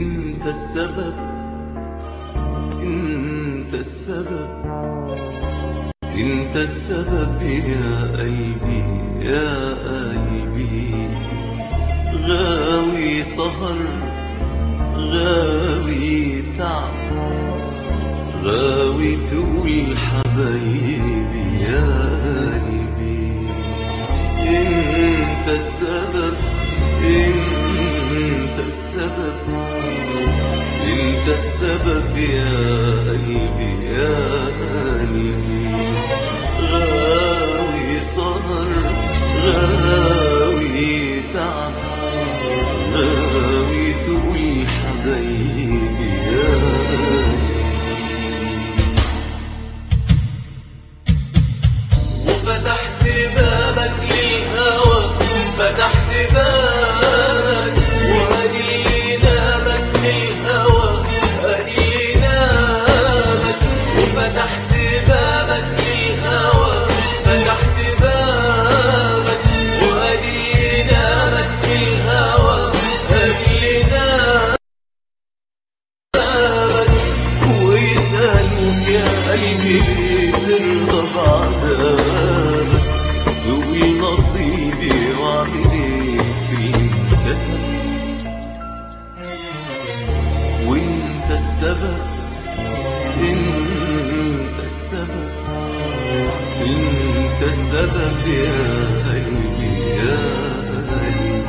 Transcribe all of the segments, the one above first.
انت السبب انت السبب انت السبب يا قلبي يا قلبي غاوي سهر غاوي تعب غاوي تقول حبايبي يا قلبي انت السبب انت السبب انت السبب يا قلبي يا قلبي غاوي سهر غاوي تعب غاوي تقول حبايبي يا قلبي وفتحت بابك للهوى فتحت بابك وادي اللي نامك للهوى ادي اللي نامك وفتحت بابك للهوى فتحت بابك وادي اللي نامك للهوى ادي اللي نامك ويسألوك يا قلبي ليه ترضى بعذابك تقول نصيبي واعمل ايه في الكتاب وانت السبب انت السبب انت السبب يا قلبي يا قلبي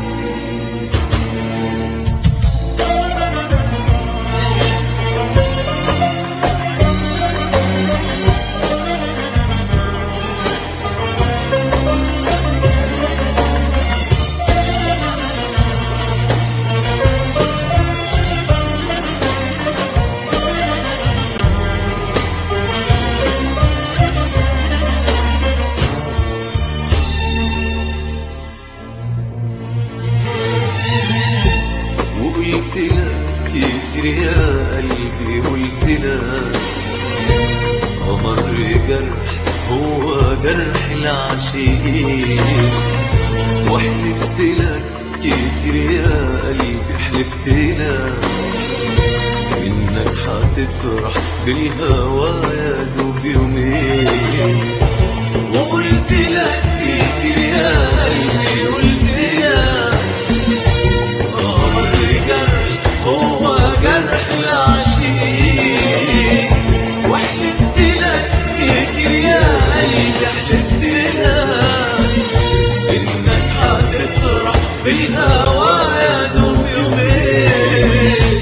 وقلت لك كتير يا قلبي قلت لك أمر جرح هو جرح العاشقين وحلفت لك كتير يا قلبي حلفت لك إنك هتفرح بالهوى يا دوب يومين وقلت لك كتير يا قلبي قلت لك أمر جرح هو جرح العاشقين وحلفت لك كتير يا قلبي حلفت لك إنك هتفرح بالهوى يا دوب يومين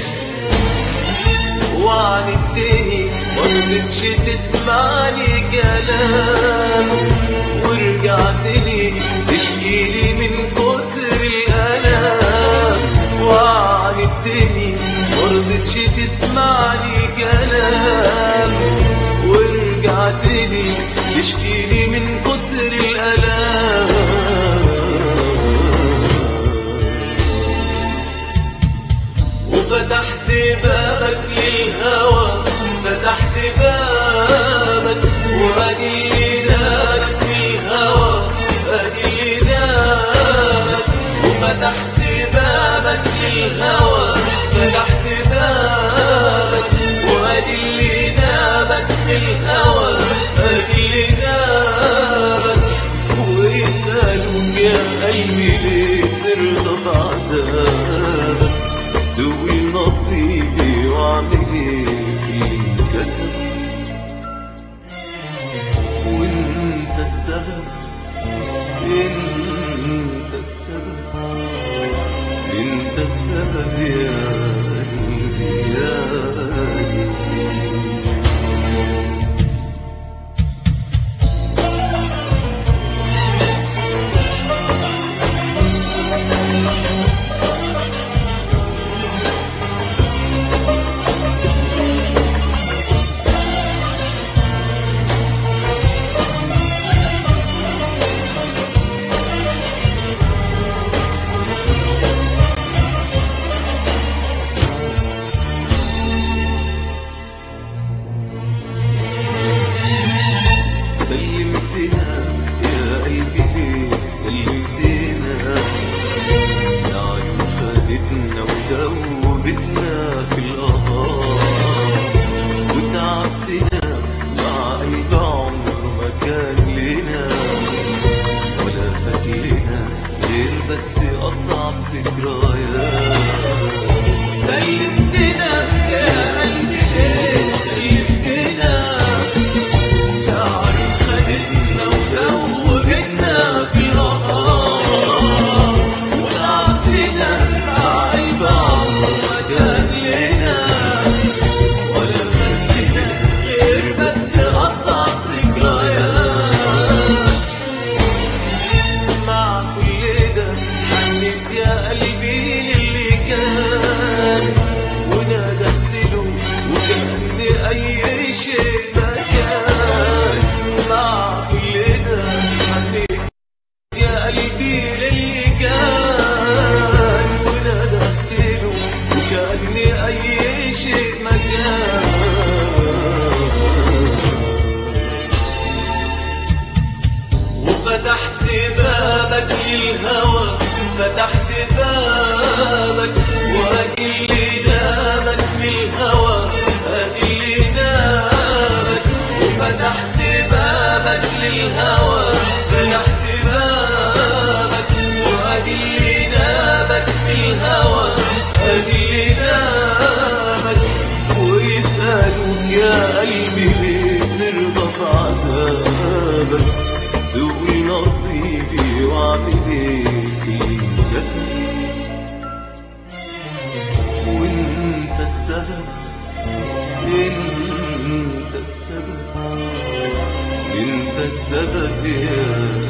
وعدتني مرضتش تسمعني كلام ورجعت لي تشكيلي من كتر الألام وعدتني مرضتش تسمعني كلام ورجعت لي تشكيلي من كتر الألام وفتحت بابك للهوى فتحت بابك وادي اللي نامك في الهوى ادي اللي نامك وفتحت بابك للهوى فتحت بابك وادي اللي نامك في الهوى ادي اللي نامك ويسألوك يا قلبي ليه ترضى بعذابك تقول نصيبي واعمل ايه في اللي انكتب وانت السبب انت السبب انت السبب يا قلبي يا قلبي مني أي شيء مكان وفتحت بابك للهوى فتحت بابك وادي اللي نامك بالهوى ادي اللي نامك وفتحت بابك للهوى فتحت بابك وادي اللي نامك بالهوى ادي اللي نامك ويسألوك يا قلبي ليه ترضى بعذابك تقول نصيبي واعمل ايه في اللي وانت السبب انت السبب انت السبب يا